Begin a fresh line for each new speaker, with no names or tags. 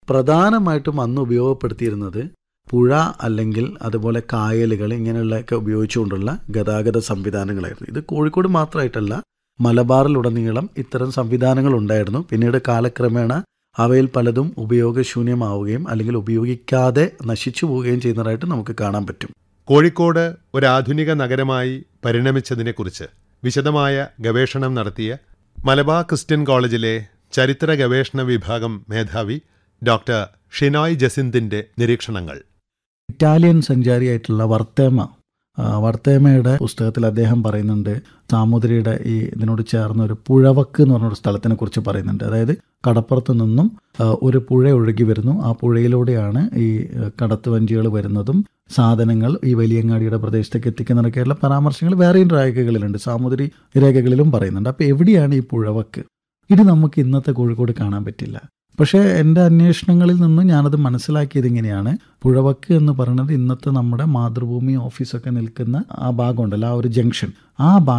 പ്രധാനമായിട്ടും അന്ന് ഉപയോഗപ്പെടുത്തിയിരുന്നത് പുഴ അല്ലെങ്കിൽ അതുപോലെ കായലുകൾ ഇങ്ങനെയുള്ളതൊക്കെ ഉപയോഗിച്ചുകൊണ്ടുള്ള ഗതാഗത സംവിധാനങ്ങളായിരുന്നു ഇത് കോഴിക്കോട് മാത്രമായിട്ടല്ല മലബാറിലുടനീളം ഇത്തരം സംവിധാനങ്ങൾ ഉണ്ടായിരുന്നു പിന്നീട് കാലക്രമേണ അവയിൽ പലതും ഉപയോഗശൂന്യമാവുകയും അല്ലെങ്കിൽ ഉപയോഗിക്കാതെ നശിച്ചു പോവുകയും ചെയ്യുന്നതായിട്ട് നമുക്ക് കാണാൻ പറ്റും
കോഴിക്കോട് ഒരാധുനിക നഗരമായി പരിണമിച്ചതിനെക്കുറിച്ച് വിശദമായ ഗവേഷണം നടത്തിയ മലബാർ ക്രിസ്ത്യൻ കോളേജിലെ ചരിത്ര ഗവേഷണ വിഭാഗം മേധാവി ഡോക്ടർ ഷിനോയ് ജസിന്തിന്റെ നിരീക്ഷണങ്ങൾ
ഇറ്റാലിയൻ സഞ്ചാരിയായിട്ടുള്ള വർത്തേമ ആ, വർത്തേമയുടെ പുസ്തകത്തിൽ അദ്ദേഹം പറയുന്നുണ്ട് സാമൂതിരിയുടെ ഈ ഇതിനോട് ചേർന്ന ഒരു പുഴവക്ക് എന്ന് പറഞ്ഞൊരു സ്ഥലത്തിനെ കുറിച്ച് പറയുന്നുണ്ട് അതായത് കടപ്പുറത്ത് നിന്നും ആ, ഒരു പുഴ ഒഴുകി വരുന്നു ആ പുഴയിലൂടെയാണ് ഈ ആ, കടത്തുവഞ്ചികൾ വരുന്നതും സാധനങ്ങൾ ഈ വലിയങ്ങാടിയുടെ പ്രദേശത്തേക്ക് എത്തിക്കുന്നതൊക്കെയുള്ള പരാമർശങ്ങൾ വേറെയും രേഖകളിലുണ്ട് സാമൂതിരി രേഖകളിലും പറയുന്നുണ്ട് അപ്പോൾ എവിടെയാണ് ഈ പുഴവക്ക് ഇത് നമുക്ക് ഇന്നത്തെ കോഴിക്കോട് കാണാൻ പറ്റില്ല പക്ഷേ എൻ്റെ അന്വേഷണങ്ങളിൽ നിന്ന് ഞാനത് മനസ്സിലാക്കിയത് ഇങ്ങനെയാണ് പുഴവക്ക് എന്ന് പറയുന്നത് ഇന്നത്തെ നമ്മുടെ മാതൃഭൂമി ഓഫീസൊക്കെ നിൽക്കുന്ന ആ ഭാഗമുണ്ടല്ലോ ആ ഒരു ജംഗ്ഷൻ ആ ഭാഗം